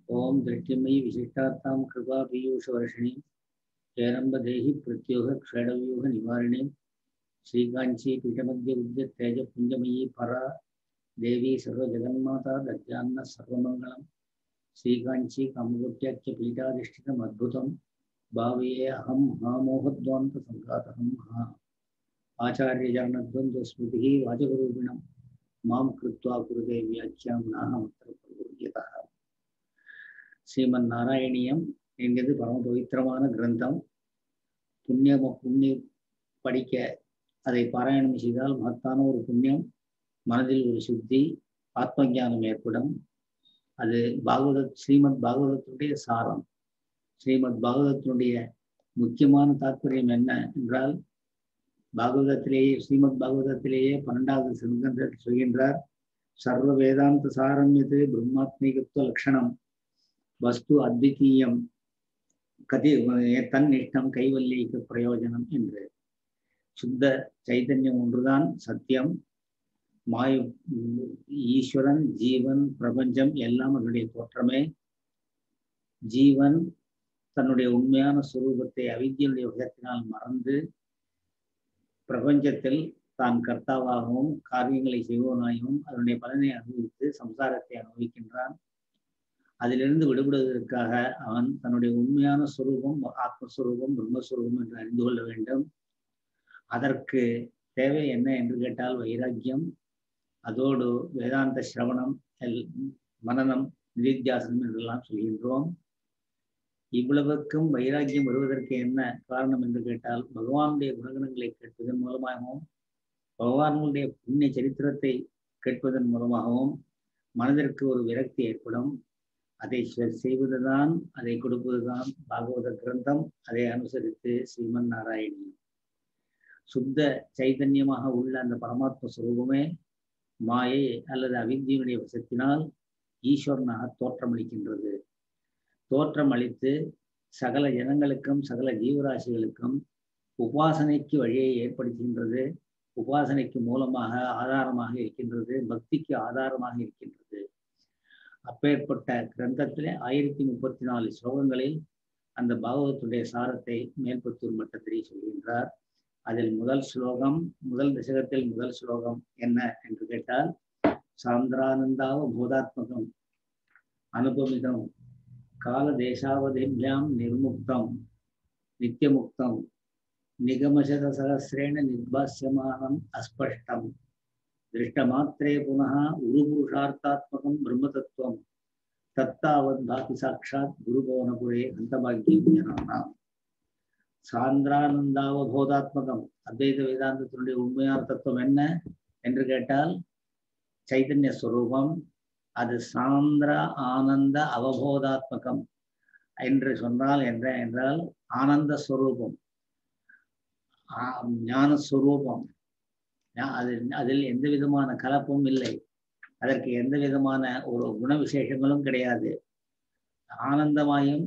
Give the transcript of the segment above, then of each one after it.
ஓம் திருஷ்டிமயி விசிஷ்டார்த்தாம் கிருபா பீயூஷவர்ஷிணி ஏரம்பதேஹி பிரத்யோக க்ஷடவியூக நிவாரிணி ஸ்ரீகாஞ்சி பீఠமத்திய வித்ய தேஜ புஞ்சமயி பரா தேவி சர்வ ஜெகன்மாதா தத்யான்ன சர்வமங்கலம் ஸ்ரீகாஞ்சி காமகோட்டியாக்கிய பீఠாதிஷ்டிதம் அத்புதம் பாவையே அகம் மகாமோகத்வாந்த சங்காதகம் மகா ஆச்சாரியஜானத்வந்த ஸ்மிருதி வாஜகரூபிணம் மாம் கிருத்வா குருதே வியாக்கியாம் நாகமத்திர பிரபுரியதா ஸ்ரீமன் நாராயணியம் என்கிறது பரம பவித்திரமான கிரந்தம் புண்ணியம புண்ணிய படிக்க அதை பாராயணம் செய்தால் மகத்தான ஒரு புண்ணியம் மனதில் ஒரு சுத்தி ஆத்ம ஞானம் ஏற்படும் அது பாகவத ஸ்ரீமத் பாகவதத்தினுடைய சாரம் ஸ்ரீமத் பாகவதத்தினுடைய முக்கியமான தாற்பயம் என்ன என்றால் பாகவதத்திலேயே ஸ்ரீமத் பாகவதத்திலேயே பன்னெண்டாவது சிங்கந்தத்தில் சொல்கின்றார் சர்வ வேதாந்த சாரம்யது பிரம்மாத்மிகத்துவ லட்சணம் வஸ்து அத்விதீயம் கதி தன்னிஷ்டம் கைவல்லிக்கு பிரயோஜனம் என்று சுத்த சைதன்யம் ஒன்றுதான் சத்தியம் மாய ஈஸ்வரன் ஜீவன் பிரபஞ்சம் எல்லாம் அதனுடைய தோற்றமே ஜீவன் தன்னுடைய உண்மையான சுரூபத்தை அவித்தியனுடைய விதத்தினால் மறந்து பிரபஞ்சத்தில் தான் கர்த்தாவாகவும் காரியங்களை செய்வனாகவும் அதனுடைய பலனை அனுபவித்து சம்சாரத்தை அனுபவிக்கின்றான் அதிலிருந்து விடுபடுவதற்காக அவன் தன்னுடைய உண்மையான சுரூபம் ஆத்மஸ்வரூபம் பிரம்மஸ்வரூபம் என்று அறிந்து கொள்ள வேண்டும் அதற்கு தேவை என்ன என்று கேட்டால் வைராக்கியம் அதோடு வேதாந்த சிரவணம் எல் மனநம் நிதித்தியாசனம் என்றெல்லாம் சொல்கின்றோம் இவ்வளவுக்கும் வைராக்கியம் வருவதற்கு என்ன காரணம் என்று கேட்டால் பகவானுடைய குணகணங்களை கேட்பதன் மூலமாகவும் பகவானுடைய புண்ணிய சரித்திரத்தை கேட்பதன் மூலமாகவும் மனதிற்கு ஒரு விரக்தி ஏற்படும் அதை செய்வதுதான் அதை கொடுப்பதுதான் பாகவத கிரந்தம் அதை அனுசரித்து ஸ்ரீமன் நாராயணி சுத்த சைதன்யமாக உள்ள அந்த பரமாத்ம சுரூபமே மாயை அல்லது அவித்தியனுடைய வசத்தினால் ஈஸ்வரனாக தோற்றமளிக்கின்றது தோற்றம் அளித்து சகல ஜனங்களுக்கும் சகல ஜீவராசிகளுக்கும் உபாசனைக்கு வழியை ஏற்படுத்துகின்றது உபாசனைக்கு மூலமாக ஆதாரமாக இருக்கின்றது பக்திக்கு ஆதாரமாக இருக்கின்றது அப்பேற்பட்ட கிரந்தத்திலே ஆயிரத்தி முப்பத்தி நாலு ஸ்லோகங்களில் அந்த பாகவத்துடைய சாரத்தை மேல்பத்தூர் மட்டத்திலே சொல்கின்றார் அதில் முதல் ஸ்லோகம் முதல் தசகத்தில் முதல் ஸ்லோகம் என்ன என்று கேட்டால் சாந்திரானந்தாவ போதாத்மகம் அனுபமிதம் கால தேசாவதிபியாம் நிர்முக்தம் நித்தியமுக்தம் நிகமசத சகசிரேண நிர்பாசியமானம் அஸ்பஷ்டம் திருஷ்டமாத்திரே புனः உருபுருஷார்த்தாத்மகம் பிரம்மதத்துவம் தத்தாவத் பாக்கி சாட்சாத் குருபவனபுரே அந்தபாக்கியம் ஜனானாம் சாந்திரானந்தாவபோதாத்மகம் அத்வைத வேதாந்தத்தினுடைய உண்மையான தத்துவம் என்ன என்று கேட்டால் சைதன்ய ஸ்வரூபம் அது சாந்திர ஆனந்த அவபோதாத்மகம் என்று சொன்னால் என்ன என்றால் ஆனந்த ஸ்வரூபம் ஞானஸ்வரூபம் அது அதில் எந்த விதமான கலப்பும் இல்லை அதற்கு எந்த விதமான ஒரு குண விசேஷங்களும் கிடையாது ஆனந்தமாயும்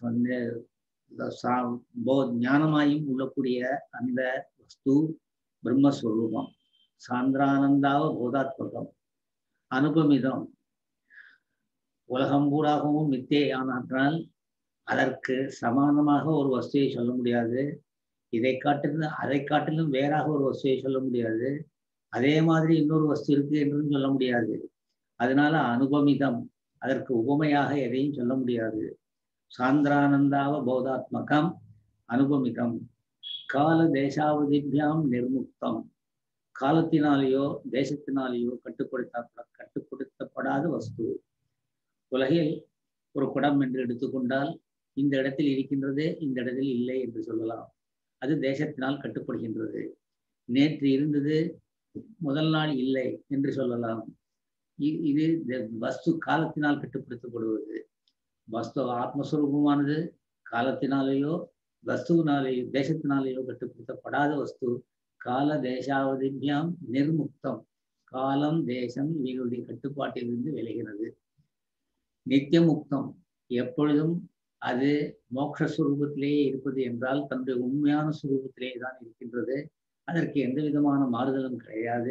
ஞானமாயும் உள்ளக்கூடிய அந்த வஸ்து பிரம்மஸ்வரூபம் சாந்திரானந்தாவ போதாத்மகம் அனுபமிதம் உலகம் பூராகவும் மித்தே ஆனால் அதற்கு சமானமாக ஒரு வஸ்துவை சொல்ல முடியாது இதை காட்டிலும் அதை காட்டிலும் வேறாக ஒரு வஸ்துவை சொல்ல முடியாது அதே மாதிரி இன்னொரு வஸ்து இருக்கு என்றும் சொல்ல முடியாது அதனால அனுபமிதம் அதற்கு உபமையாக எதையும் சொல்ல முடியாது சாந்திரானந்தாவ பௌதாத்மகம் அனுபமிதம் கால தேசாவதிபியாம் நிர்முக்தம் காலத்தினாலேயோ தேசத்தினாலேயோ கட்டுப்படுத்த கட்டுப்படுத்தப்படாத வஸ்து உலகில் ஒரு குடம் என்று எடுத்துக்கொண்டால் இந்த இடத்தில் இருக்கின்றது இந்த இடத்தில் இல்லை என்று சொல்லலாம் அது தேசத்தினால் கட்டுப்படுகின்றது நேற்று இருந்தது முதல் நாள் இல்லை என்று சொல்லலாம் இது வஸ்து காலத்தினால் கட்டுப்படுத்தப்படுவது வஸ்து ஆத்மஸ்வரூபமானது காலத்தினாலேயோ வஸ்துவினாலேயோ தேசத்தினாலேயோ கட்டுப்படுத்தப்படாத வஸ்து கால தேசாவதிபியாம் நிர்முக்தம் காலம் தேசம் இவைகளுடைய கட்டுப்பாட்டிலிருந்து விளைகிறது நித்தியமுக்தம் எப்பொழுதும் அது மோக்ஷஸ்வரூபத்திலேயே இருப்பது என்றால் தன்னுடைய உண்மையான சுரூபத்திலே தான் இருக்கின்றது அதற்கு எந்த விதமான மாறுதலும் கிடையாது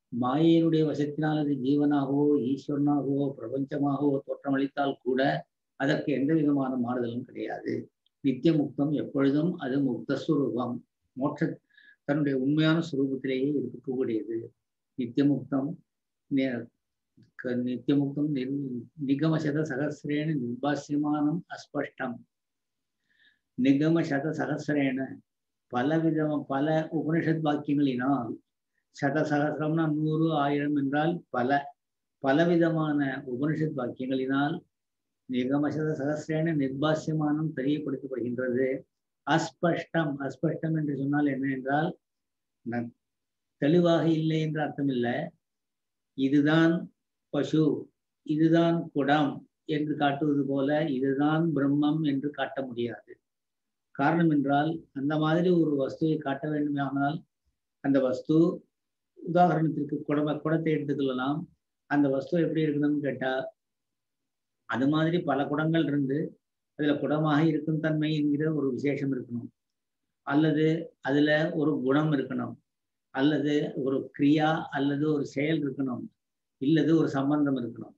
மாயையினுடைய வசத்தினால் அது ஜீவனாகவோ ஈஸ்வரனாகவோ பிரபஞ்சமாகவோ தோற்றமளித்தால் கூட அதற்கு எந்த விதமான மாறுதலும் கிடையாது நித்திய முக்தம் எப்பொழுதும் அது முக்த சுரூபம் மோட்ச தன்னுடைய உண்மையான சுரூபத்திலேயே இருக்கக்கூடியது நித்தியமுக்தம் நித்தியமுக்தம் நிர் நிகமசத சகசிரேன நிர்பாசியமானம் அஸ்பஷ்டம் நிகமசத சகசிரேன பல விதம் பல உபனிஷத் வாக்கியங்களினால் சத சகசிரம்னா நூறு ஆயிரம் என்றால் பல பலவிதமான உபனிஷத் வாக்கியங்களினால் நிகமசத சகசிரேன நிர்பாசியமானம் தெரியப்படுத்தப்படுகின்றது அஸ்பஷ்டம் அஸ்பஷ்டம் என்று சொன்னால் என்ன என்றால் தெளிவாக இல்லை என்று அர்த்தம் இல்லை இதுதான் பசு இதுதான் குடம் என்று காட்டுவது போல இதுதான் பிரம்மம் என்று காட்ட முடியாது காரணம் என்றால் அந்த மாதிரி ஒரு வஸ்துவை காட்ட வேண்டுமானால் அந்த வஸ்து உதாரணத்திற்கு குடம குடத்தை எடுத்துக்கொள்ளலாம் அந்த வஸ்து எப்படி இருக்கணும்னு கேட்டா அது மாதிரி பல குடங்கள் இருந்து அதுல குடமாக இருக்கும் தன்மை என்கிற ஒரு விசேஷம் இருக்கணும் அல்லது அதுல ஒரு குணம் இருக்கணும் அல்லது ஒரு கிரியா அல்லது ஒரு செயல் இருக்கணும் இல்லது ஒரு சம்பந்தம் இருக்கணும்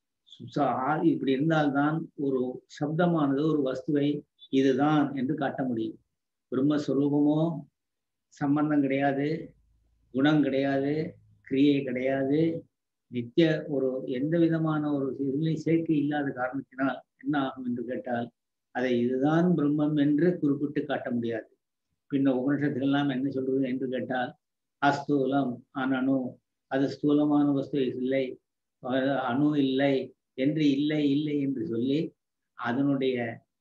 இப்படி இருந்தால்தான் ஒரு சப்தமானது ஒரு வஸ்துவை இதுதான் என்று காட்ட முடியும் பிரம்மஸ்வரூபமோ சம்பந்தம் கிடையாது குணம் கிடையாது கிரியை கிடையாது நித்திய ஒரு எந்த விதமான ஒரு இதிலே சேர்க்கை இல்லாத காரணத்தினால் என்ன ஆகும் என்று கேட்டால் அதை இதுதான் பிரம்மம் என்று குறிப்பிட்டு காட்ட முடியாது பின்ன உபனிஷத்துக்கெல்லாம் என்ன சொல்றது என்று கேட்டால் அஸ்தூலம் அனணு அது ஸ்தூலமான வஸ்து இல்லை அணு இல்லை என்று இல்லை இல்லை என்று சொல்லி அதனுடைய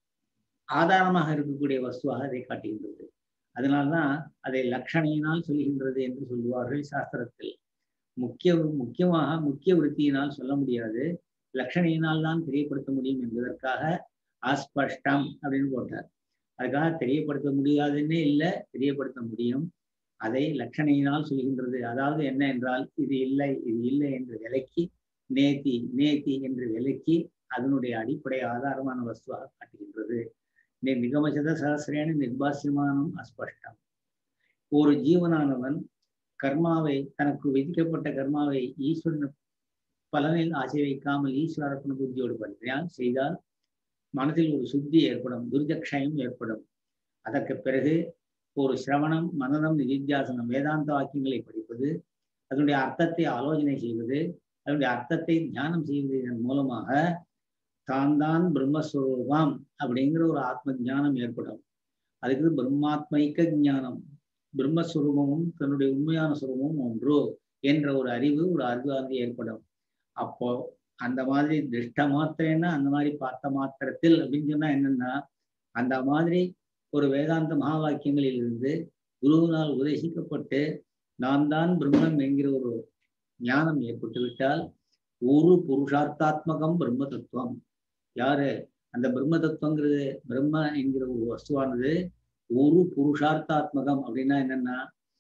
ஆதாரமாக இருக்கக்கூடிய வஸ்துவாக அதை காட்டுகின்றது அதனால்தான் அதை லட்சணையினால் சொல்லுகின்றது என்று சொல்லுவார்கள் சாஸ்திரத்தில் முக்கிய முக்கியமாக முக்கிய விருத்தியினால் சொல்ல முடியாது லட்சணையினால் தான் தெரியப்படுத்த முடியும் என்பதற்காக அஸ்பஷ்டம் அப்படின்னு போட்டார் அதுக்காக தெரியப்படுத்த முடியாதுன்னே இல்லை தெரியப்படுத்த முடியும் அதை லட்சணையினால் சொல்கின்றது அதாவது என்ன என்றால் இது இல்லை இது இல்லை என்று விலக்கி நேத்தி நேத்தி என்று விலக்கி அதனுடைய அடிப்படை ஆதாரமான வஸ்துவாக காட்டுகின்றது நிகமசத சகசிரேன நிர்பாசியமானம் அஸ்பஷ்டம் ஒரு ஜீவனானவன் கர்மாவை தனக்கு விதிக்கப்பட்ட கர்மாவை ஈஸ்வரன் பலனில் ஆசை வைக்காமல் ஈஸ்வரப்பன புத்தியோடு பண்ணினால் செய்தால் மனதில் ஒரு சுத்தி ஏற்படும் துர்ஜக்ஷயம் ஏற்படும் அதற்கு பிறகு ஒரு சிரவணம் மனநம் நிதித்தியாசனம் வேதாந்த வாக்கியங்களை படிப்பது அதனுடைய அர்த்தத்தை ஆலோசனை செய்வது அதனுடைய அர்த்தத்தை தியானம் செய்வது இதன் மூலமாக தான் தான் பிரம்மஸ்வரூபம் அப்படிங்கிற ஒரு ஆத்ம ஞானம் ஏற்படும் அதுக்கு பிரம்மாத்மைக்க ஞானம் பிரம்மஸ்வரூபமும் தன்னுடைய உண்மையான சுரூபமும் ஒன்று என்ற ஒரு அறிவு ஒரு அறிவார்ந்து ஏற்படும் அப்போ அந்த மாதிரி திருஷ்ட மாத்திரன்னா அந்த மாதிரி பார்த்த மாத்திரத்தில் அப்படின்னு சொன்னா என்னன்னா அந்த மாதிரி ஒரு வேதாந்த மகா வாக்கியங்களில் இருந்து குருவினால் உபதேசிக்கப்பட்டு நான் தான் பிரம்மம் என்கிற ஒரு ஞானம் ஏற்பட்டு விட்டால் ஒரு புருஷார்த்தாத்மகம் பிரம்ம தத்துவம் யாரு அந்த பிரம்ம தத்துவங்கிறது பிரம்ம என்கிற ஒரு வஸ்துவானது ஒரு புருஷார்த்தாத்மகம் அப்படின்னா என்னன்னா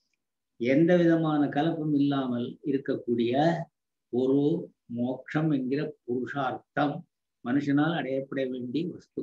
எந்த விதமான கலப்பும் இல்லாமல் இருக்கக்கூடிய ஒரு மோட்சம் என்கிற புருஷார்த்தம் மனுஷனால் அடையப்பட வேண்டிய வஸ்து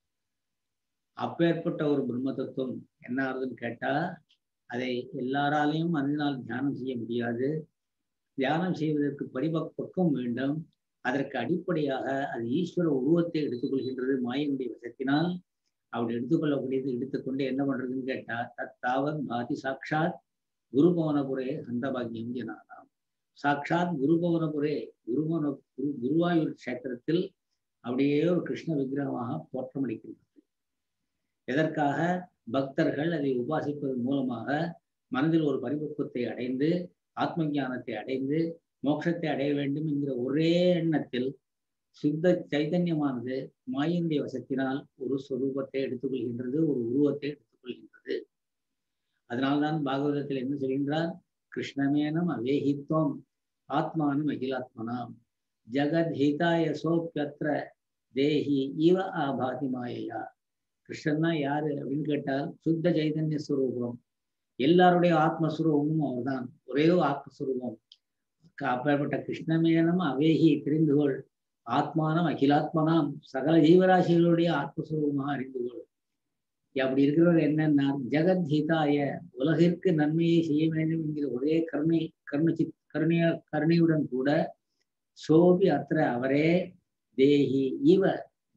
அப்பேற்பட்ட ஒரு பிரம்ம தத்துவம் என்ன ஆகுதுன்னு கேட்டா அதை எல்லாராலையும் மனிதனால் தியானம் செய்ய முடியாது தியானம் செய்வதற்கு பரிபக்குவம் வேண்டும் அதற்கு அடிப்படையாக அது ஈஸ்வர உருவத்தை எடுத்துக்கொள்கின்றது மாயனுடைய வசத்தினால் அப்படி எடுத்துக்கொள்ளக்கூடியது எடுத்துக்கொண்டு என்ன பண்றதுன்னு கேட்டா தத்தாவத் பாதி சாட்சாத் குருபவனபுரே அந்த பாக்கியம் ஜனானாம் சாட்சாத் குருபவனபுரே குருபவன குரு குருவாயூர் கஷேத்திரத்தில் அப்படியே ஒரு கிருஷ்ண விக்கிரகமாக தோற்றமளிக்கின்றது எதற்காக பக்தர்கள் அதை உபாசிப்பதன் மூலமாக மனதில் ஒரு பரிபக்குவத்தை அடைந்து ஆத்ம ஞானத்தை அடைந்து மோட்சத்தை அடைய வேண்டும் என்கிற ஒரே எண்ணத்தில் சுத்த சைதன்யமானது மாயினுடைய வசத்தினால் ஒரு சொரூபத்தை எடுத்துக்கொள்கின்றது ஒரு உருவத்தை எடுத்துக்கொள்கின்றது அதனால்தான் பாகவதத்தில் என்ன சொல்கின்றார் கிருஷ்ணமேனம் அவேஹித்வம் ஆத்மானம் அகிலாத்மனாம் ஜகத் ஹிதாய சோப்பியத்திர தேஹி இவ ஆபாதி மாயையா கிருஷ்ணன்னா யாரு அப்படின்னு கேட்டால் சுத்த சைதன்ய ஸ்வரூபம் எல்லாருடைய ஆத்மஸ்வரூபமும் அவர்தான் ஒரே ஆத்மஸ்வரூபம் அப்பேற்பட்ட கிருஷ்ணமேனம் அவேகி தெரிந்துகொள் ஆத்மானம் அகிலாத்மனாம் சகல ஜீவராசிகளுடைய ஆத்மஸ்வரூபமாக அறிந்து கொள் அப்படி இருக்கிறவர் என்னன்னா ஜெகத் ஹிதாய உலகிற்கு நன்மையை செய்ய வேண்டும் என்கிற ஒரே கருணை கருணை கருணைய கருணையுடன் கூட சோபி அத்திர அவரே தேஹி இவ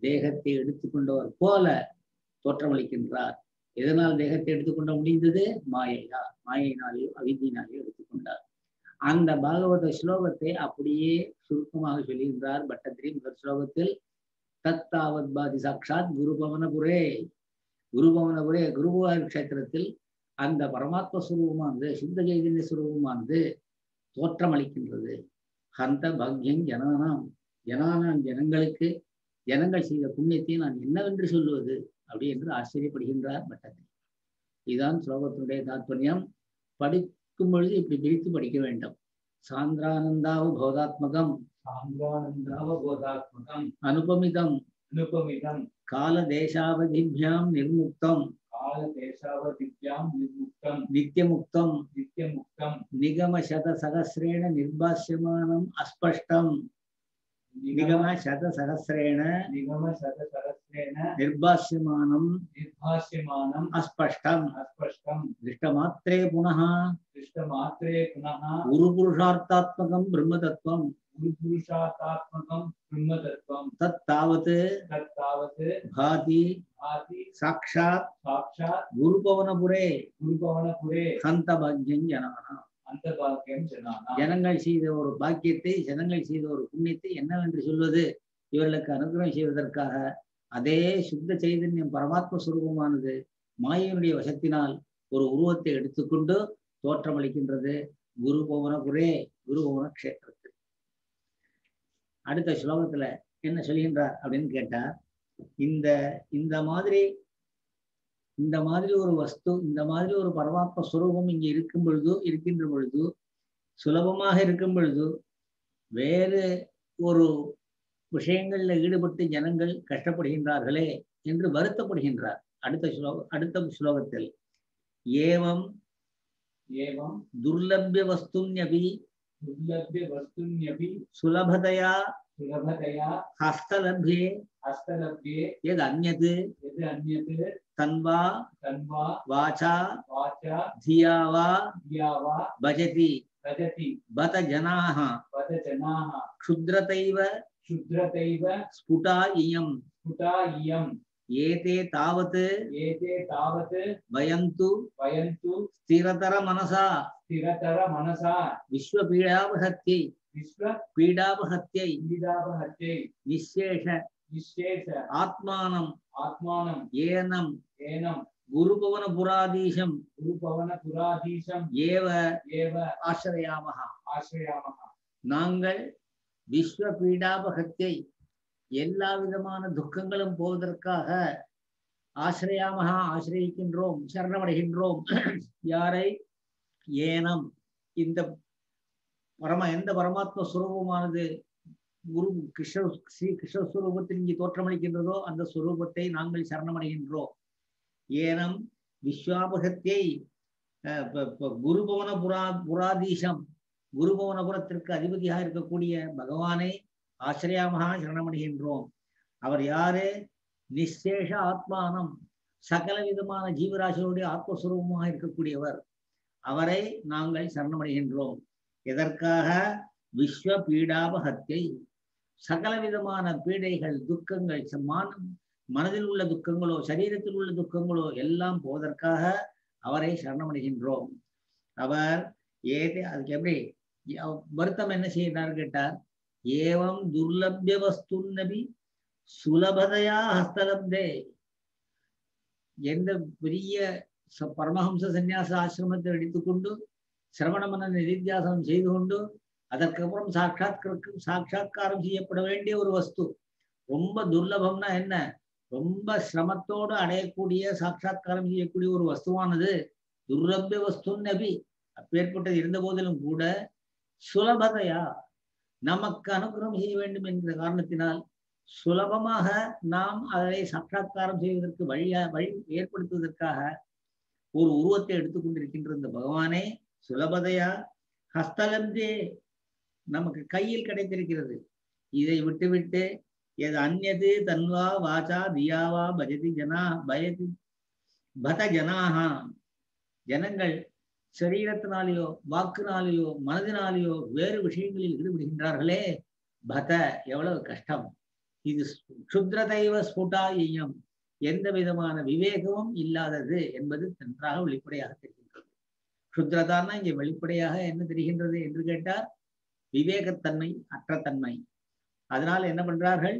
தேகத்தை எடுத்துக்கொண்டவர் போல தோற்றமளிக்கின்றார் எதனால் தேகத்தை எடுத்துக்கொள்ள முடிந்தது மாயையா மாயையினாலேயோ அவிதியினாலேயோ எடுத்துக்கொண்டார் அந்த பாகவத ஸ்லோகத்தை அப்படியே சுருக்கமாக சொல்லுகின்றார் பட்டத்திரி முதல் ஸ்லோகத்தில் தத்தாவத் பாதி சாட்சாத் குருபவனபுரே குருபவனபுரே குருபவார் கஷேத்திரத்தில் அந்த பரமாத்ம சுரூபமானது சுத்த சைதன்ய சுரூபமானது தோற்றமளிக்கின்றது ஹந்த பாக்யம் ஜனானாம் ஜனானாம் ஜனங்களுக்கு ஜனங்கள் செய்த புண்ணியத்தை நான் என்னவென்று சொல்லுவது அப்படி என்று ஆச்சரியப்படுகின்றார் பட்டத்திரி இதுதான் ஸ்லோகத்தினுடைய தாத்பரியம் படிக்கும் பொழுது இப்படி பிரித்து படிக்க வேண்டும் சாந்திரானந்தாவ போதாத்மகம் சாந்திரானந்தாவபோதாத்மகம் அனுபமிதம் அனுபமிதம் கால தேசாவதிபியாம் நிர்முக்தம் கால தேசாவதித்யாம் நிர்முக்தம் நித்தியமுக்தம் நித்தியமுக்தம் நிகம சத சகசிரேண நிர்பாஷ்யமானம் அஸ்பஷ்டம் நிகம சத சகசிரேண நிகம சத சரஸ்ரேன நிர்பாஷ்யமானம் நிர்பாஷ்யமானம் அஸ்பஷ்டம் அஸ்பஷ்டம் திருஷ்டமாத்திரே புனः திருஷ்டமாத்திரே புனः குருபுருஷார்த்தாத்மகம் பிரம்மதத்துவம் குருபுருஷாத்தாத்மகம் பிரம்மதத்துவம் தத் தாவத் தத் தாவத் பாதி ஆதி சாட்சாத் சாட்சாத் குருபவனபுரே குருபவனபுரே சந்த பாக்யம் ஜனானா அந்த பாக்கியம் ஜனானா ஜனங்கள் செய்த ஒரு பாக்கியத்தை ஜனங்கள் செய்த ஒரு புண்ணியத்தை என்னவென்று சொல்வது இவர்களுக்கு அனுகிரகம் செய்வதற்காக அதே சுத்த சைதன்யம் பரமாத்ம சுரூபமானது மாயனுடைய வசத்தினால் ஒரு உருவத்தை எடுத்துக்கொண்டு தோற்றமளிக்கின்றது குரு பவனபுரே குரு பவன கஷேத்திரத்தில் அடுத்த ஸ்லோகத்துல என்ன சொல்கின்றார் அப்படின்னு கேட்டா இந்த இந்த மாதிரி இந்த மாதிரி ஒரு வஸ்து இந்த மாதிரி ஒரு பரமாத்ம சுரூபம் இங்க இருக்கும் பொழுது இருக்கின்ற பொழுது சுலபமாக இருக்கும் பொழுது வேறு ஒரு விஷயங்கள்ல ஈடுபட்டு ஜனங்கள் கஷ்டப்படுகின்றார்களே என்று வருத்தப்படுகின்றார் அடுத்த ஸ்லோக அடுத்த ஸ்லோகத்தில் ஏவம் ஏவம் துர்லபிய வஸ்துன்யபி துர்லபிய வஸ்துன்யபி சுலபதையா சுலபதையா ஹஸ்தலப்யே ஹஸ்தலப்யே எது அந்நது எது அந்யத் தன்வா தன்வா வாச்சா வாச்சா धिया वा தியாவா भजति भजति बत जनाः वद जनाः क्षुद्रतैव क्षुद्रतैव स्फुटा इयं स्फुटा इयम् एते तावत् एते तावत् वयं तु वयं तु स्थिरतरमनसा स्थिरतर मनसा विश्वपीडावहत्यै विश्व पीडावहत्यै पीडापहत्यै निःशेष निःशेष आत्मानं आत्मानं येनं एनं गुरुभुवनपुराधीशं गुरुभवनपुराधीशम् एव एव आश्रयामः ஆசிரயாமः நாங்கள் விஸ்வ பீடாபகத்தை எல்லா விதமான துக்கங்களும் போவதற்காக ஆசிரியாமகா ஆசிரியிக்கின்றோம் சரணமடைகின்றோம் யாரை ஏனம் இந்த பரம எந்த பரமாத்ம சுரூபமானது குரு கிருஷ்ண ஸ்ரீ கிருஷ்ண ஸ்வரூபத்தில் இங்கே தோற்றமளிக்கின்றதோ அந்த சுரூபத்தை நாங்கள் சரணமடைகின்றோம் ஏனம் விஸ்வாபகத்தை அஹ், ப- ப- குருபவன புரா புராதீசம் குருபவனபுரத்திற்கு அதிபதியாக இருக்கக்கூடிய பகவானை ஆசிரியாமகா சரணமடைகின்றோம் அவர் யாரு நிச்சேஷ ஆத்மானம் சகல விதமான ஜீவராசிகளுடைய ஆத்மஸ்வரூபமாக இருக்கக்கூடியவர் அவரை நாங்கள் சரணமடைகின்றோம் எதற்காக விஸ்வ பீடாபகத்தை சகல விதமான பீடைகள் துக்கங்கள் ச- மான- மனதில் உள்ள துக்கங்களோ சரீரத்தில் உள்ள துக்கங்களோ எல்லாம் போவதற்காக அவரை சரணமடைகின்றோம் அவர் ஏதே அதுக்கு எப்படி அவ- வருத்தம் என்ன செய்தார் கேட்டார் ஏவம் துர்லபிய வஸ்துன்னபி சுலபதையா ஹஸ்தலப்தே எந்த பெரிய ச- பரமஹம்ச சந்நியாச ஆசிரமத்தை எடுத்துக்கொண்டு சிரவண மன நிதித்தியாசனம் செய்து கொண்டு அதற்கப்புறம் சாட்சாத்கருக்கு சாட்சாத்காரம் செய்யப்பட வேண்டிய ஒரு வஸ்து ரொம்ப துர்லபம்னா என்ன ரொம்ப சிரமத்தோடு அடையக்கூடிய சாட்சாத்காரம் செய்யக்கூடிய ஒரு வஸ்துவானது துர்லபிய வஸ்துன் நபி அப்பேற்பட்டது இருந்த போதிலும் கூட சுலபதையா நமக்கு அனுகிரகம் செய்ய வேண்டும் என்கிற காரணத்தினால் சுலபமாக நாம் அதை சாட்சாத்காரம் செய்வதற்கு வழியா வழி ஏற்படுத்துவதற்காக ஒரு உருவத்தை எடுத்துக்கொண்டிருக்கின்ற இந்த பகவானே சுலபதையா ஹஸ்தலந்தே நமக்கு கையில் கிடைத்திருக்கிறது இதை விட்டுவிட்டு எது அந்நது தன்வா வாச்சா தியாவா பஜதி ஜனா பயதி பத ஜனாகா ஜனங்கள் சரீரத்தினாலேயோ வாக்குனாலேயோ மனதினாலேயோ வேறு விஷயங்களில் ஈடுபடுகின்றார்களே பத எவ்வளவு கஷ்டம் இது க்ஷுத்ரதைவ ஸ்புடாயம் எந்த விதமான விவேகமும் இல்லாதது என்பது நன்றாக வெளிப்படையாக தெரிகின்றது க்ஷுத்ரதான்னா இங்கே வெளிப்படையாக என்ன தெரிகின்றது என்று கேட்டால் விவேகத்தன்மை அற்ற தன்மை அதனால் என்ன பண்றார்கள்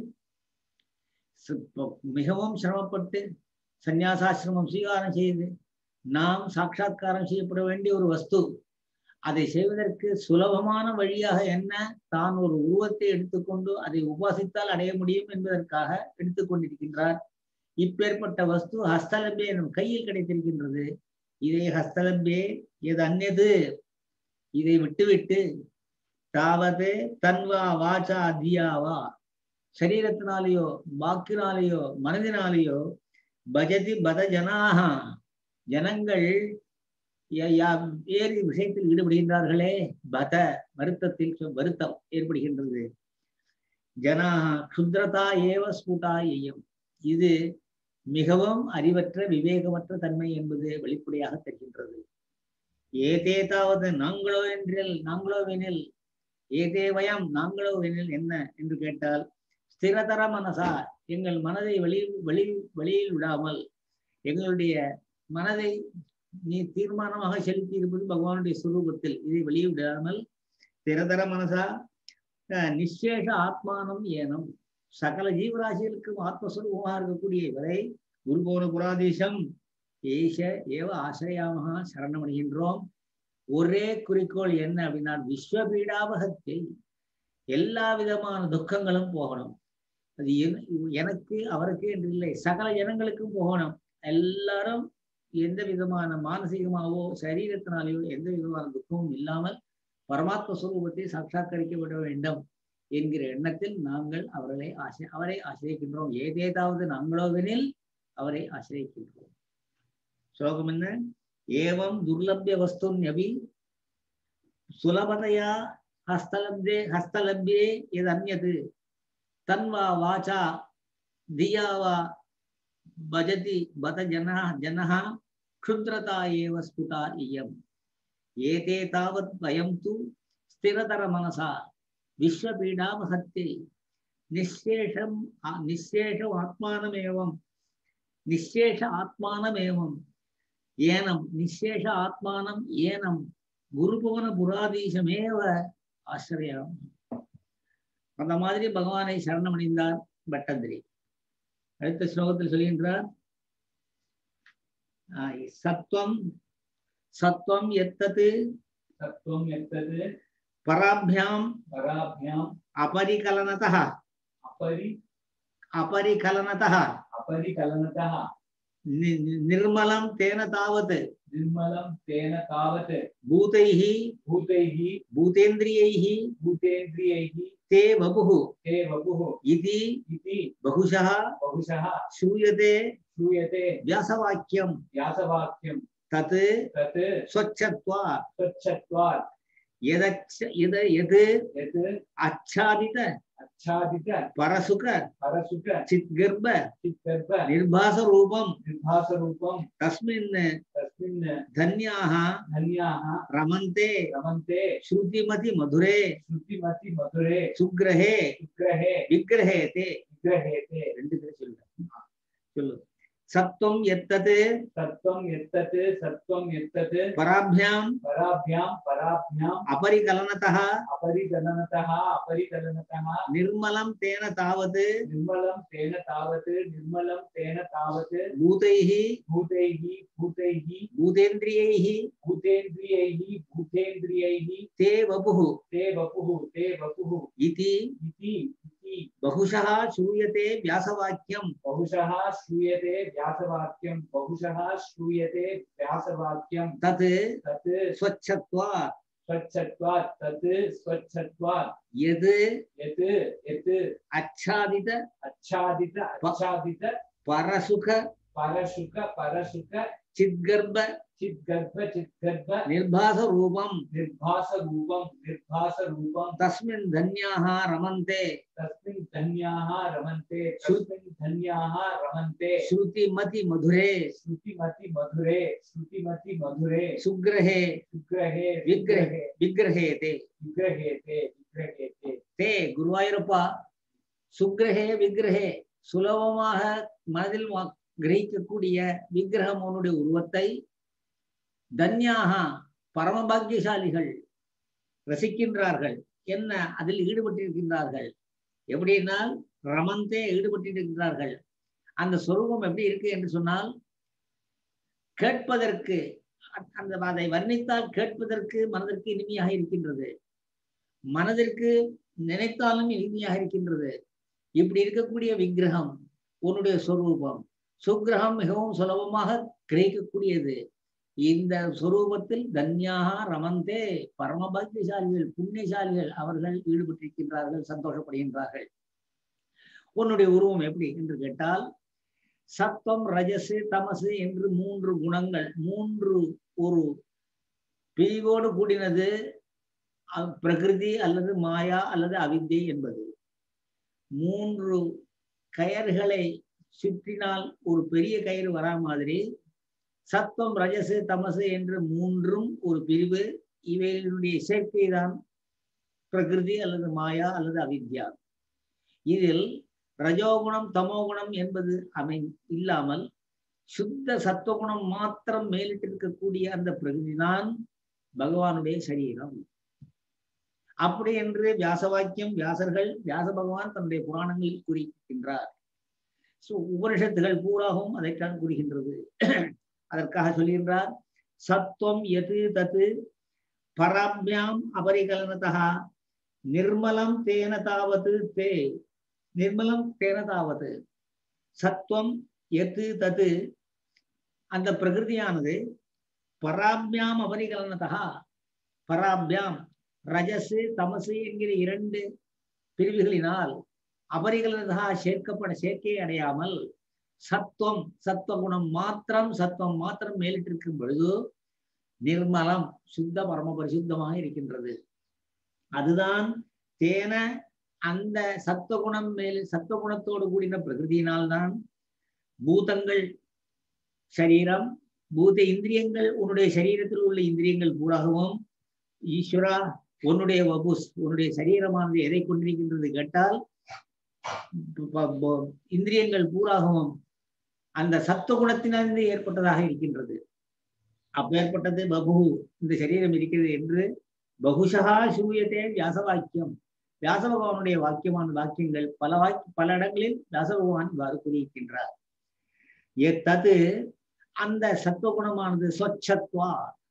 சு- இப்போ மிகவும் சிரமப்பட்டு சந்நியாசாசிரமம் ஸ்வீகாரம் செய்து நாம் சாட்சாத்காரம் செய்யப்பட வேண்டிய ஒரு வஸ்து அதை செய்வதற்கு சுலபமான வழியாக என்ன தான் ஒரு உருவத்தை எடுத்துக்கொண்டு அதை உபாசித்தால் அடைய முடியும் என்பதற்காக எடுத்துக்கொண்டிருக்கின்றார் இப்பேற்பட்ட வஸ்து ஹஸ்தலம்பே நம் கையில் கிடைத்திருக்கின்றது இதை ஹஸ்தலம்பே எது அந்நது இதை விட்டுவிட்டு தாவது தன்வா வாச்சா தியாவா சரீரத்தினாலேயோ வாக்கினாலேயோ மனதினாலேயோ பஜதி பத ஜனாக ஜனங்கள் ய- யா- வேறு விஷயத்தில் ஈடுபடுகின்றார்களே பத வருத்தத்தில் சொ- வருத்தம் ஏற்படுகின்றது ஜனாக க்ஷுத்ரதா ஏவ ஸ்புடா எய்யம் இது மிகவும் அறிவற்ற விவேகமற்ற தன்மை என்பது வெளிப்படையாக தெரிகின்றது ஏதேதாவது நாங்களோ என்றில் நாங்களோவெனில் ஏதே வயம் நாங்களோவெனில் என்ன என்று கேட்டால் ஸ்திரதர மனசா எங்கள் மனதை வெளி வெளி வெளியில் விடாமல் எங்களுடைய மனதை நீ தீர்மானமாக செலுத்தி இருப்பது பகவானுடைய சுரூபத்தில் இதை வெளியே விடாமல் ஸ்திரதர மனசா அஹ், நிச்சேஷ ஆத்மானம் ஏனம் சகல ஜீவராசிகளுக்கும் ஆத்மஸ்வரூபமாக இருக்கக்கூடிய இவரை குருபோன புராதீசம் ஏஷ ஏவ ஆசிரியாமகா சரணமடைகின்றோம் ஒரே குறிக்கோள் என்ன அப்படின்னா விஸ்வபீடாபகத்தை எல்லா விதமான துக்கங்களும் போகணும் அது என- எனக்கு அவருக்கு என்று இல்லை சகல ஜனங்களுக்கும் போகணும் எல்லாரும் எந்த விதமான மானசீகமாகவோ சரீரத்தினாலேயோ எந்த விதமான துக்கமும் இல்லாமல் பரமாத்ம சுரூபத்தை சாட்சாத்கரிக்கப்பட வேண்டும் என்கிற எண்ணத்தில் நாங்கள் அவர்களை ஆசி அவரை ஆசிரியக்கின்றோம் ஏதேதாவது நாங்களோவெனில் அவரை ஆசிரியக்கின்றோம் ஸ்லோகம் என்ன ஏவம் துர்லபிய வஸ்துன்யபி சுலபதையா ஹஸ்தலப்தே ஹஸ்தலப்யே எது அந்நது தன்வா வாச்சா தியா வா பஜதி பத ஜனா ஜனः க்ஷுத்ரதா ஏவ ஸ்புடா இயம் ஏதே தாவத் வயம் து ஸ்திரதர மனசா விஸ்வபீடாமஹத்தே நிச்சேஷம் ஆ- நிச்சேஷம் ஆத்மானமேவம் நிச்சேஷ ஆத்மானமேவம் ஏனம் நிச்சேஷ ஆத்மானம் ஏனம் குருபவன புராதீசமேவ ஆசிரியம் அந்த மாதிரி பகவானை சரணமடைந்தார் பட்டந்திரி அடுத்த ஸ்லோகத்தில் சொல்கின்றார் ஆஹ் சத்வம் சத்வம் எத்தது सत्त्वं यत्तद् பராபியாம் पराभ्याम् அபரிகலனதः अपरि அபரிகலனதः अपरिकलनतः நி- நி- நிர்மலம் தேன தாவத் निर्मलं तेन तावत् பூதைः भूतैः பூதேந்திரியைः भूतेन्द्रियैः தே வபுः ते वपुः इति इति बहुशः बहुशः श्रूयते श्रूयते व्यासवाक्यं व्यासवाक्यं तत् तत् स्वच्छत्वा स्वच्छत्वात् यदच्छ यद यत् यत् आच्छादित आच्छादित परसुख परसुख चिद्गर्भ चित्तर्भ निर्भासरूपं निर्भासरूपं तस्मिन् तस्मिन् धन्याः धन्याः रमन्ते रमन्ते श्रुतिमति मधुरे श्रुतिमति मधुरे सुग्रहे विग्रहे विग्रहे ते विग्रहेते ரெண்டு பேரும் சொல்லுங்க சொல்லு சத்வம் எத்தது सत्त्वं यत्तत् सत्त्वं यत्तत् பராபியாம் पराभ्यां पराभ्याम् அபரிகலனதः अपरिगणनतः अपरिकलनतः निर्मलं तेन तावत् निर्मलं तेन तावत् निर्मलं तेन तावत् भूतैः भूतैः भूतैः भूतेन्द्रियैः भूतेन्द्रियैः भूतेन्द्रियैः ते वपुः ते वपुः ते वपुः इति इति इति बहुशः श्रूयते व्यासवाक्यं बहुशः श्रूयते व्यासवाक्यं बहुशः श्रूयते व्यासवाक्यं तत् तत् स्वच्छत्वा स्वच्छत्वात् तत् स्वच्छत्वात् यद् यत् यत् आच्छादित आच्छादित आच्छादित परसुख परशुक परशुक चिद्गर्भ चिद्गर्भ चिद्गर्भ निर्भासरूपं निर्भासरूपं निर्भासरूपं तस्मिन् धन्याः रमन्ते तस्मिन् धन्याः रमन्ते तस्मिन् धन्याः रमन्ते श्रुतिमति मधुरे श्रुतिमति मधुरे श्रुतिमति मधुरे सुग्रहे विग्रहे विग्रहे विग्रहेते विग्रहेते विग्रहेते ते गुरुवायूरप्ಪ சுக்கிரகே விக்கிரகே சுலபமாக மனதில் வா- கிரகிக்கக்கூடிய விக்கிரகம் உன்னுடைய உருவத்தை தன்யாக பரமபாக்கியசாலிகள் ரசிக்கின்றார்கள் என்ன அதில் ஈடுபட்டிருக்கின்றார்கள் எப்படின்னா ரமந்தே ஈடுபட்டிருக்கின்றார்கள் அந்த சொரூபம் எப்படி இருக்கு என்று சொன்னால் கேட்பதற்கு அ- அந்த அதை வர்ணித்தால் கேட்பதற்கு மனதிற்கு இனிமையாக இருக்கின்றது மனதிற்கு நினைத்தாலும் இனிமையாக இருக்கின்றது இப்படி இருக்கக்கூடிய விக்கிரகம் உன்னுடைய சொரூபம் சுக்கிரகம் மிகவும் சுலபமாக கிரகிக்கக்கூடியது இந்த சொரூபத்தில் தன்யாக ரமந்தே பரமபாக்கியசாலிகள் புண்ணியசாலிகள் அவர்கள் ஈடுபட்டிருக்கின்றார்கள் சந்தோஷப்படுகின்றார்கள் உன்னுடைய உருவம் எப்படி என்று கேட்டால் சத்வம் ரஜசு தமசு என்று மூன்று குணங்கள் மூன்று ஒரு பிரிவோடு கூடினது அ- பிரகிருதி அல்லது மாயா அல்லது அவித்யை என்பது மூன்று கயர்களை சுற்றினால் ஒரு பெரிய கயிறு வரா மாதிரி சத்வம் ரஜசு தமசு என்று மூன்றும் ஒரு பிரிவு இவைகளுடைய சேர்க்கை தான் பிரகிருதி அல்லது மாயா அல்லது அவித்யா இதில் ரஜோகுணம் தமோகுணம் என்பது அமை இல்லாமல் சுத்த சத்துவகுணம் மாத்திரம் மேலிட்டிருக்கக்கூடிய அந்த பிரகிருதி தான் பகவானுடைய சரீரம் அப்படி என்று வியாச வாக்கியம் வியாசர்கள் வியாச பகவான் தன்னுடைய புராணங்களில் கூறியிருக்கின்றார் சோ உபனிஷத்துகள் பூராகவும் அதைத்தான் கூறுகின்றது அதற்காக சொல்கின்றார் சத்துவம் எது தத்து பராபியாம் அபரிகலனதா நிர்மலம் தேன தாவது தே நிர்மலம் தேன தாவது சத்துவம் எது தத்து அந்த பிரகிருதியானது பராபியாம் அபரிகலனதா பராபியாம் ரஜசு தமசு என்கிற இரண்டு பிரிவுகளினால் அபரிகலனதா சேர்க்கப்பட சேர்க்கையை அடையாமல் சத்துவம் சத்துவகுணம் மாத்திரம் சத்துவம் மாத்திரம் மேலிட்டிருக்கும் பொழுது நிர்மலம் சுத்த பரம பரிசுத்தமாக இருக்கின்றது அதுதான் தேன அந்த சத்துவகுணம் மேல் சத்துவகுணத்தோடு கூடின பிரகிருதியினால்தான் பூதங்கள் சரீரம் பூத இந்திரியங்கள் உன்னுடைய சரீரத்தில் உள்ள இந்திரியங்கள் பூராகவும் ஈஸ்வரா உன்னுடைய வபுஸ் உன்னுடைய சரீரமானது எதை கொண்டிருக்கின்றது கேட்டால் ப- ப- இந்திரியங்கள் பூராகவும் அந்த சத்துவகுணத்திலிருந்து ஏற்பட்டதாக இருக்கின்றது அப்பேற்பட்டது பபு இந்த சரீரம் இருக்கிறது என்று பகுஷா சூயத்தே வியாச வாக்கியம் வியாச பகவானுடைய வாக்கியமான வாக்கியங்கள் பல வாக்கி பல இடங்களில் வியாச பகவான் இவ்வாறு கூறியிருக்கின்றார் எத்தது அந்த சத்துவகுணமானது சொச்சத்வா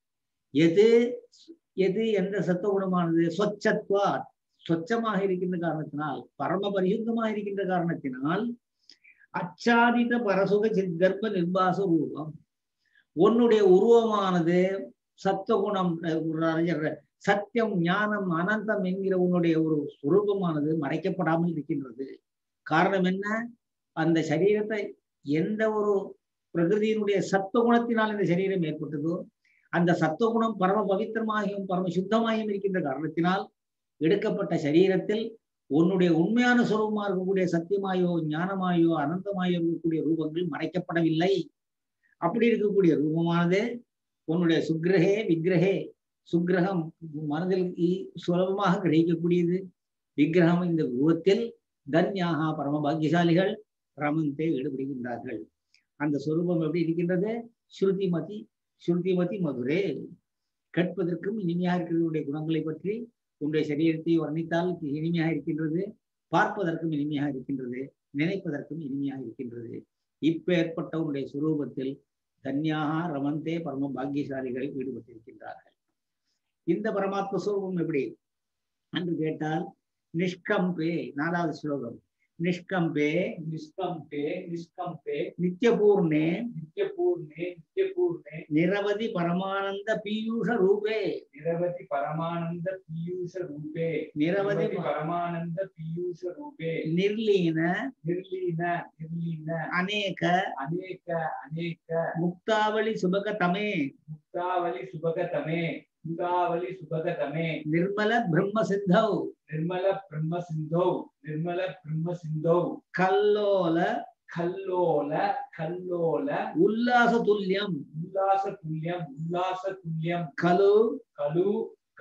எது எது எந்த சத்துவகுணமானது சொச்சத்வா சொச்சமாக இருக்கின்ற காரணத்தினால் பரம பரிசுத்தமாக இருக்கின்ற காரணத்தினால் அச்சாதித பரசுக சித்கர்ப்ப நிர்வாச ரூபம் உன்னுடைய உருவமானது சத்துவகுணம் அஹ், ஒரு அறிஞர் சத்தியம் ஞானம் அனந்தம் என்கிற உன்னுடைய ஒரு சுரூபமானது மறைக்கப்படாமல் இருக்கின்றது காரணம் என்ன அந்த சரீரத்தை எந்த ஒரு பிரகிருதியினுடைய சத்துவகுணத்தினால் இந்த சரீரம் ஏற்பட்டதோ அந்த சத்துவகுணம் பரம பவித்திரமாகியும் பரம சுத்தமாகியும் இருக்கின்ற காரணத்தினால் எடுக்கப்பட்ட சரீரத்தில் உன்னுடைய உண்மையான சுரூபமாக இருக்கக்கூடிய சத்தியமாயோ ஞானமாயோ அனந்தமாயோ இருக்கக்கூடிய ரூபங்கள் மறைக்கப்படவில்லை அப்படி இருக்கக்கூடிய ரூபமானது உன்னுடைய சுக்கிரகே விக்கிரகே சுக்கிரகம் மனதில் இ- சுலபமாக கிரகிக்கக்கூடியது விக்கிரகம் இந்த ரூபத்தில் தன்யாக பரம பாக்கியசாலிகள் ரமந்தே ஈடுபடுகின்றார்கள் அந்த சொரூபம் எப்படி இருக்கின்றது ஸ்ருதிமதி ஸ்ருதிமதி மதுரே கேட்பதற்கும் இனிமையாக இருக்கிறவருடைய குணங்களை பற்றி உன்னுடைய சரீரத்தை வர்ணித்தால் இனிமையாக இருக்கின்றது பார்ப்பதற்கும் இனிமையாக இருக்கின்றது நினைப்பதற்கும் இனிமையாக இருக்கின்றது இப்பேற்பட்ட உன்னுடைய சுரூபத்தில் தன்யாக ரமந்தே பரம பாக்கியசாலிகள் ஈடுபட்டிருக்கின்றார்கள் இந்த பரமாத்ம சுரூபம் எப்படி என்று கேட்டால் நிஷ்கம்பே நாலாவது ஸ்லோகம் நிஷ்கம்பே நிஷ்கம்பே நிஷ்கம்பே நித்தியபூர்ணே நித்யபூர்ணே நித்யபூர்ணே நிரவதி பரமானந்த பீயூஷ ரூபே நிரவதி பரமானந்த பீயூஷ ரூபே நிரவதி நிரவதி பரமானந்த பீயூஷ ரூபே நிர்லீன நிர்லீன நிர்லீன அநேக அநேக அநேக முக்தாவளி சுபகதமே முக்தாவலி சுபகதமே முக்தாவலி சுபகதமே நிர்மல பிரம்ம சித்தௌ ನಿರ್ಮಲ ಬ್ರಹ್ಮ ಸಿಂಧೌ ನಿರ್ಮಲ ಬ್ರಹ್ಮ ಸಿಂಧೌ கல்லோல ಕಲ್ಲೋಲ ಕಲ್ಲೋಲ உல்லாச துல்லியம் ಉಲ್ಲಾಸ ತುಲ್ಯಂ ಉಲ್ಲಾಸ ತುಲ್ಯಂ கலு ಕಲು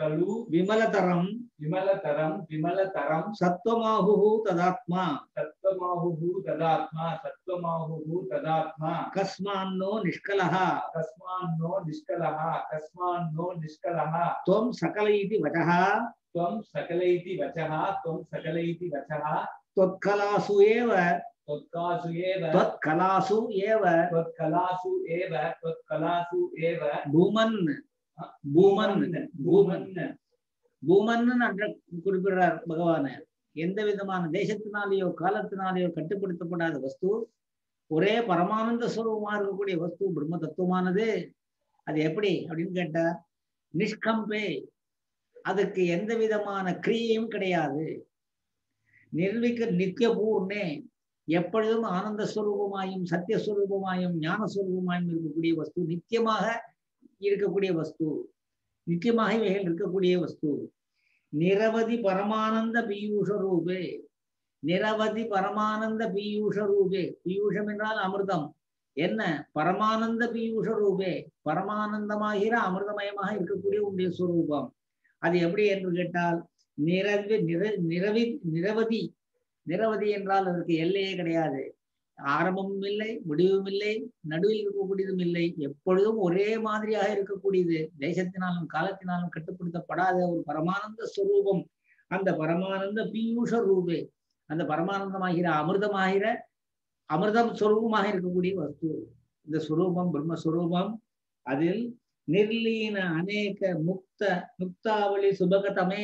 खलु விமலதரம் विमलतरं विमलतरं சத்வமாகு ததாத்மா सत्त्वमाहुः तदात्मा सत्त्वमाहुः तदात्मा கஸ்மான்னோ நிஷ்கலஹா कस्मान्नो निष्कलः कस्मान्नो निष्कलः त्वं सकल इति वचः त्वं सकल इति वचः त्वं सकल इति वचः त्वत्कलासु एव त्वत्कासु एव त्वत्कलासु एव त्वत्कलासु एव त्वत्कलासु एव பூமன் பூமன் பூமன் भूमन् பூமன் அன்ற குறிப்பிடுறார் பகவான எந்த விதமான தேசத்தினாலேயோ காலத்தினாலேயோ கட்டுப்படுத்தப்படாத வஸ்து ஒரே பரமானந்த ஸ்வரூபமா இருக்கக்கூடிய வஸ்து பிரம்ம தத்துவமானது அது எப்படி அப்படின்னு கேட்டா நிஷ்கம்பே அதுக்கு எந்த விதமான கிரியையும் கிடையாது நிர்விக நித்திய பூர்ணே எப்பொழுதும் ஆனந்த ஸ்வரூபமாயும் சத்தியஸ்வரூபமாயும் ஞான ஸ்வரூபமாயும் இருக்கக்கூடிய வஸ்து நித்தியமாக இருக்கக்கூடிய வஸ்து நித்தியமாக இவைகள் இருக்கக்கூடிய வஸ்து நிரவதி பரமானந்த பீயூஷ ரூபே நிரவதி பரமானந்த பீயூஷ ரூபே பீயூஷம் என்றால் அமிர்தம் என்ன பரமானந்த பீயூஷ ரூபே பரமானந்தமாகிற அமிர்தமயமாக இருக்கக்கூடிய உடைய சுரூபம் அது எப்படி என்று கேட்டால் நிரவி நிர நிரவி நிரவதி நிரவதி என்றால் அதற்கு எல்லையே கிடையாது ஆரம்பமும் இல்லை முடிவும் இல்லை நடுவில் இருக்கக்கூடியதும் இல்லை எப்பொழுதும் ஒரே மாதிரியாக இருக்கக்கூடியது தேசத்தினாலும் காலத்தினாலும் கட்டுப்படுத்தப்படாத ஒரு பரமானந்த ஸ்வரூபம் அந்த பரமானந்த பீயூஷ ரூபே அந்த பரமானந்தமாகிற அமிர்தமாகிற அமிர்தம் ஸ்வரூபமாக இருக்கக்கூடிய வஸ்து இந்த ஸ்வரூபம் பிரம்மஸ்வரூபம் அதில் நிர்லீன அநேக முக்த முக்தாவளி சுபகதமே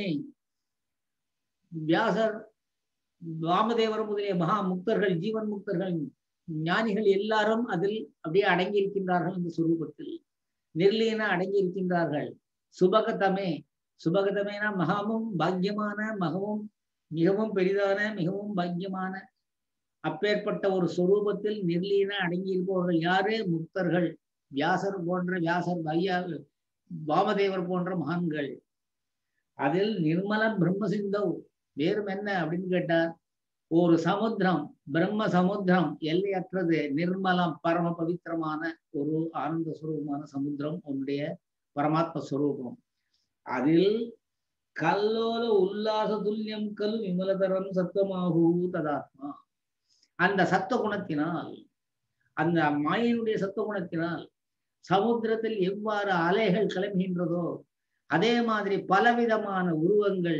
வியாசர் வாமதேவர் முதலிய மகா முக்தர்கள் ஜீவன் முக்தர்கள் ஞானிகள் எல்லாரும் அதில் அப்படியே அடங்கி இருக்கின்றார்கள் இந்த சுரூபத்தில் நிர்லீன அடங்கி இருக்கின்றார்கள் சுபகதமே சுபகதமேனா மகாவும் பாக்கியமான மகவும் மிகவும் பெரிதான மிகவும் பாக்கியமான அப்பேற்பட்ட ஒரு சுரூபத்தில் நிர்லீன அடங்கி இருப்பவர்கள் யாரு முக்தர்கள் வியாசர் போன்ற வியாசர் பையா வாமதேவர் போன்ற மகான்கள் அதில் நிர்மல பிரம்ம சிந்தவ் வேறும் என்ன அப்படின்னு கேட்டார் ஒரு சமுத்திரம் பிரம்ம சமுத்திரம் எல்லையற்றது நிர்மலம் பரம பவித்திரமான ஒரு ஆனந்த சுரூபமான சமுத்திரம் உன்னுடைய பரமாத்ம சுரூபம் அதில் கல்லோல உல்லாச துல்லியம் கல் விமலதரம் சத்தமாகு ததாத்மா அந்த சத்த குணத்தினால் அந்த மாயினுடைய சத்த குணத்தினால் சமுத்திரத்தில் எவ்வாறு அலைகள் கிளம்புகின்றதோ அதே மாதிரி பலவிதமான உருவங்கள்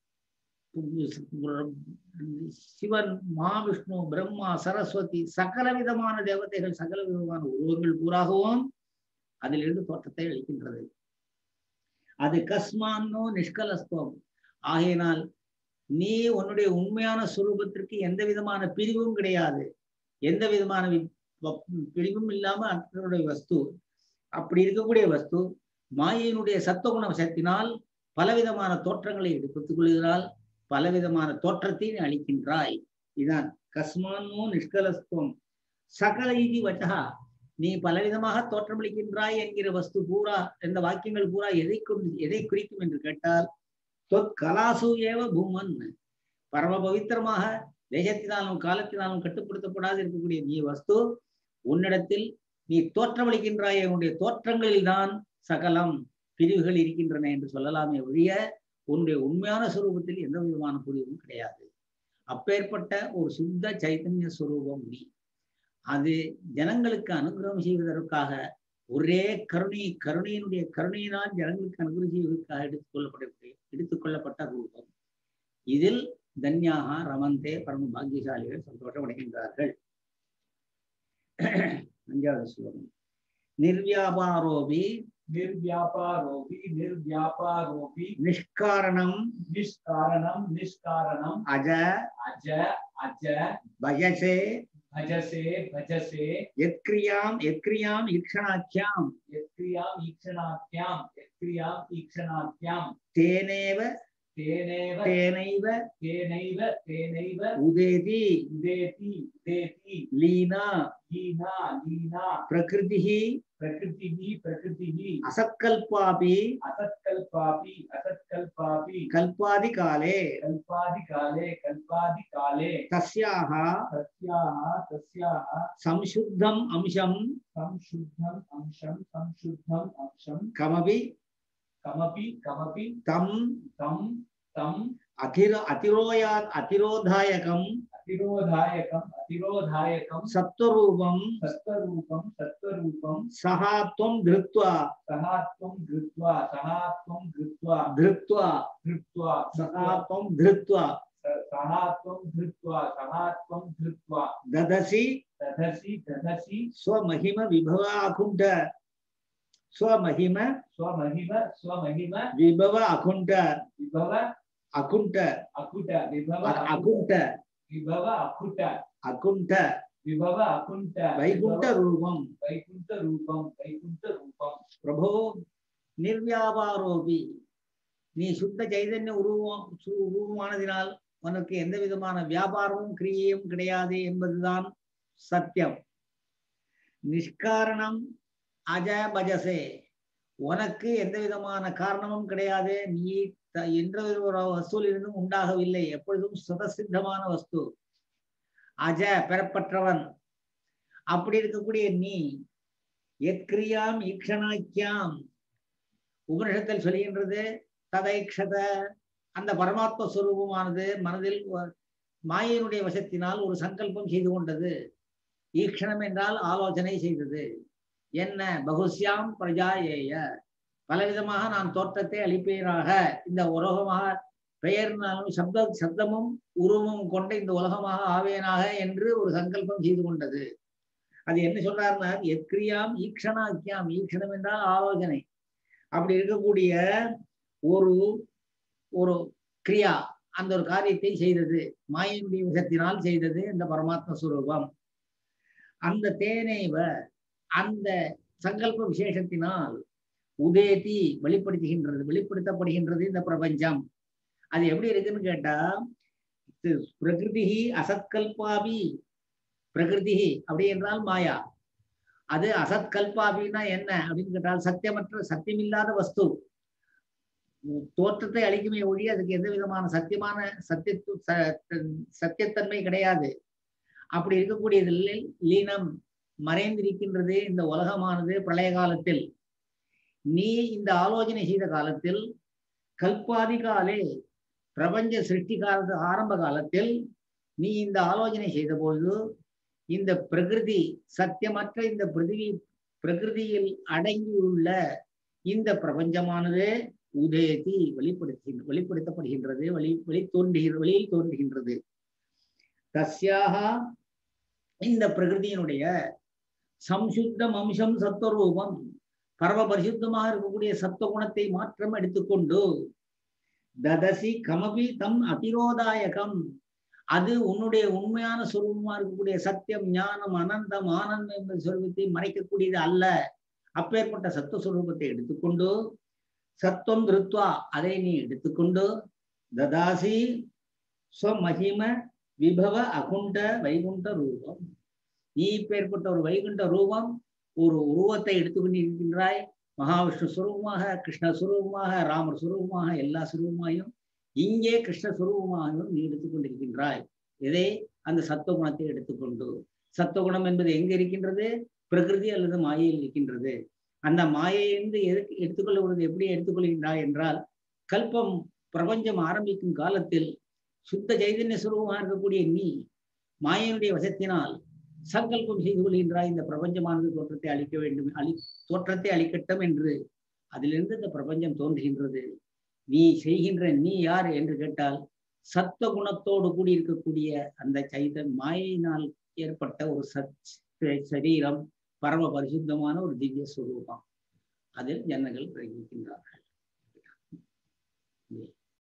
சிவன் மகாவிஷ்ணு பிரம்மா சரஸ்வதி சகல விதமான தேவதைகள் சகல விதமான உருவங்கள் பூராகவும் அதிலிருந்து தோற்றத்தை அளிக்கின்றது அது கஸ்மானோ நிஷ்கலஸ்துவம் ஆகையினால் நீ உன்னுடைய உண்மையான சுரூபத்திற்கு எந்த விதமான பிரிவும் கிடையாது எந்த விதமான பிரிவும் இல்லாம அதனுடைய வஸ்து அப்படி இருக்கக்கூடிய வஸ்து மாயினுடைய சத்துவகுண சத்தினால் பலவிதமான தோற்றங்களை எடுத்துக் கொள்கிறாள் பலவிதமான தோற்றத்தை நீ அளிக்கின்றாய் இதான் கஸ்மானோ நிஷ்கலஸ்துவம் சகல இதி வச்சகா நீ பலவிதமாக தோற்றமளிக்கின்றாய் என்கிற வஸ்து பூரா இந்த வாக்கியங்கள் பூரா எதை கொண்டு எதை குறிக்கும் என்று கேட்டால் தொத் கலாசு ஏவ பூமன் பரம பவித்திரமாக தேசத்தினாலும் காலத்தினாலும் கட்டுப்படுத்தப்படாது இருக்கக்கூடிய நீ வஸ்து உன்னிடத்தில் நீ தோற்றமளிக்கின்றாய் உன்னுடைய தோற்றங்களில் தான் சகலம் பிரிவுகள் இருக்கின்றன என்று சொல்லலாமே ஒழிய உன்னுடைய உண்மையான சுரூபத்தில் எந்த விதமான புரிவும் கிடையாது அப்பேற்பட்ட ஒரு சுத்த சைத்தன்ய சுரூபம் நீ அது ஜனங்களுக்கு அனுகிரகம் செய்வதற்காக ஒரே கருணை கருணையினுடைய கருணையினால் ஜனங்களுக்கு அனுகிரகம் செய்வதற்காக எடுத்துக்கொள்ளப்பட்ட எடுத்துக்கொள்ளப்பட்ட ரூபம் இதில் தன்யாக ரமந்தே பரம பாக்கியசாலிகள் சந்தோஷமடைகின்றார்கள் அஞ்சாவது ஸ்லோகம் நிர்வியாபாரோபி निर्व्यापारोऽपि निर्व्यापारोऽपि நிஷ்காரணம் निष्कारणं निष्कारणम् அஜ अज अज பஜசே भजसे भजसे எத்கிரியாம் எத்கிரியாம் ஈக்ஷணாக்கியாம் यत्क्रियाम् ईक्षणाख्यां यत्क्रियाम् ईक्षणाख्यां தேனேவ तेनैव தேனைவ तेनैव तेनैव உதேதி उदेति उदेति லீனா लीना लीना பிரகிருதிः प्रकृतिः प्रकृतिः அசத்கல்பாபி असत्कल्पापि असत्कल्पापि கல்பாதி காலே कल्पादिकाले कल्पादिकाले தஸ்யாக तस्याः तस्याः சம்சுத்தம் அம்சம் संशुद्धम् अंशं संशुद्धम् अंशं கமபி कमपि कमपि தம் तं तं அதிர அதிரோயா அதிரோதாயகம் अतिरोधायकम् अतिरोधायकं சத்வரூபம் सत्त्वरूपं सत्त्वरूपं சஹா त्वं धृत्वा सः त्वं धृत्वा सः त्वं धृत्वा धृत्वा धृत्वा சஹா त्वं धृत्वा सः त्वं धृत्वा सः त्वं धृत्वा ददसि दधसि दधसि स्वमहिम विभव अकुण्ठ स्वमहिम स्वमहिम स्वमहिम विभव अकुण्ठ विभव अकुण्ठ अकुट विभव अ- अकुण्ठ विभव अकुट अकुण्ठ विभव अकुण्ठ वैकुण्ठ रूपम् वैकुण्ठ रूपं वैकुण्ठ रूपं பிரபோ நிர்வியாபாரோபி நீ சுத்த சைதன்ய உருவம் சு- உருவமானதினால் உனக்கு எந்த விதமான வியாபாரமும் கிரியையும் கிடையாது என்பதுதான் சத்தியம் நிஷ்காரணம் அஜ பஜசே உனக்கு எந்த விதமான காரணமும் கிடையாது நீ த- என்ற ஒரு வஸ்துவிலிருந்தும் உண்டாகவில்லை எப்பொழுதும் சுதசித்தமான வஸ்து அஜ பெறப்பட்டவன் அப்படி இருக்கக்கூடிய நீ எத்கிரியாம் ஈக்ஷணாக்கியாம் உபனிஷத்தில் சொல்கின்றது ததைக்ஷத அந்த பரமாத்ம ஸ்வரூபமானது மனதில் ஒ- மாயையினுடைய வசத்தினால் ஒரு சங்கல்பம் செய்து கொண்டது ஈக்ஷணம் என்றால் ஆலோசனை செய்தது என்ன பகுஸ்யாம் பிரஜா ஏய பலவிதமாக நான் தோற்றத்தை அளிப்பேனாக இந்த உலகமாக பெயர்னாலும் சப்த சப்தமும் உருவமும் கொண்ட இந்த உலகமாக ஆவேனாக என்று ஒரு சங்கல்பம் செய்து கொண்டது அது என்ன சொல்றாருன்னா எத்கிரியாம் ஈக்ஷணாக்கியாம் ஈக்ஷணம் என்றால் ஆலோசனை அப்படி இருக்கக்கூடிய ஒரு ஒரு கிரியா அந்த ஒரு காரியத்தை செய்தது மாயினுடைய விஷத்தினால் செய்தது இந்த பரமாத்ம சுரூபம் அந்த தேனைவ அந்த சங்கல்ப விசேஷத்தினால் உதேதி வெளிப்படுத்துகின்றது வெளிப்படுத்தப்படுகின்றது இந்த பிரபஞ்சம் அது எப்படி இருக்குன்னு கேட்டா இது பிரகிருதி அசத்கல்பாபி பிரகிருதி அப்படி என்றால் மாயா அது அசத்கல்பாபின்னா என்ன அப்படின்னு கேட்டால் சத்தியமற்ற சத்தியமில்லாத வஸ்து உம் தோற்றத்தை அளிக்குமே ஒழிய அதுக்கு எந்த விதமான சத்தியமான சத்தியத்து ச- சத்தியத்தன்மை கிடையாது அப்படி இருக்கக்கூடியதில் லீனம் மறைந்திருக்கின்றது இந்த உலகமானது பிரளய காலத்தில் நீ இந்த ஆலோசனை செய்த காலத்தில் கல்பாதி காலே பிரபஞ்ச சிருஷ்டி காலத்து ஆரம்ப காலத்தில் நீ இந்த ஆலோசனை செய்த பொழுது இந்த பிரகிருதி சத்தியமற்ற இந்த பிருதிவி பிரகிருதியில் அடங்கியுள்ள இந்த பிரபஞ்சமானது உதயத்தி வெளிப்படுத்தி வெளிப்படுத்தப்படுகின்றது வெளி வெளி தோன்றுகிற வெளியில் தோன்றுகின்றது தஸ்யாக இந்த பிரகிருதியினுடைய சம்சுத்தம் அம்சம் சத்துவரூபம் பரம பரிசுத்தமாக இருக்கக்கூடிய சத்துவ குணத்தை மாற்றம் எடுத்துக்கொண்டு ததசி கமபி தம் அதிரோதாயகம் அது உன்னுடைய உண்மையான சொரூபமா இருக்கக்கூடிய சத்தியம் ஞானம் அனந்தம் ஆனந்தம் என்ற சொரூபத்தை மறைக்கக்கூடியது அல்ல அப்பேற்பட்ட சத்துவ சுரூபத்தை எடுத்துக்கொண்டு சத்துவம் திருத்வா அதை நீ எடுத்துக்கொண்டு ததாசி ஸ்வமகிம விபவ அகுண்ட வைகுண்ட ரூபம் நீ இப்பேற்பட்ட ஒரு வைகுண்ட ரூபம் ஒரு உருவத்தை எடுத்துக்கொண்டிருக்கின்றாய் மகாவிஷ்ணு சுரூபமாக கிருஷ்ண சுரூபமாக ராமர் சுரூபமாக எல்லா சுரூபமாயும் இங்கே கிருஷ்ண சுரூபமாகவும் நீ எடுத்துக்கொண்டிருக்கின்றாய் இதை அந்த சத்துவகுணத்தை எடுத்துக்கொண்டு சத்துவகுணம் என்பது எங்க இருக்கின்றது பிரகிருதி அல்லது மாயையில் இருக்கின்றது அந்த மாயையிலிருந்து எதுக்கு எடுத்துக்கொள்வது எப்படி எடுத்துக்கொள்கின்றாய் என்றால் கல்பம் பிரபஞ்சம் ஆரம்பிக்கும் காலத்தில் சுத்த சைதன்ய சுரூபமாக இருக்கக்கூடிய நீ மாயனுடைய வசத்தினால் சங்கல்பம் செய்து கொள்கின்றாய் இந்த பிரபஞ்சமானது தோற்றத்தை அளிக்க வேண்டும் அளி தோற்றத்தை அளிக்கட்டும் என்று அதிலிருந்து இந்த பிரபஞ்சம் தோன்றுகின்றது நீ செய்கின்ற நீ யார் என்று கேட்டால் சத்த குணத்தோடு கூடி இருக்கக்கூடிய அந்த சைதன் மாயினால் ஏற்பட்ட ஒரு சத் சரீரம் பரம பரிசுத்தமான ஒரு திவ்ய சுரூபம் அதில் ஜனங்கள் பிரகிக்கின்றார்கள்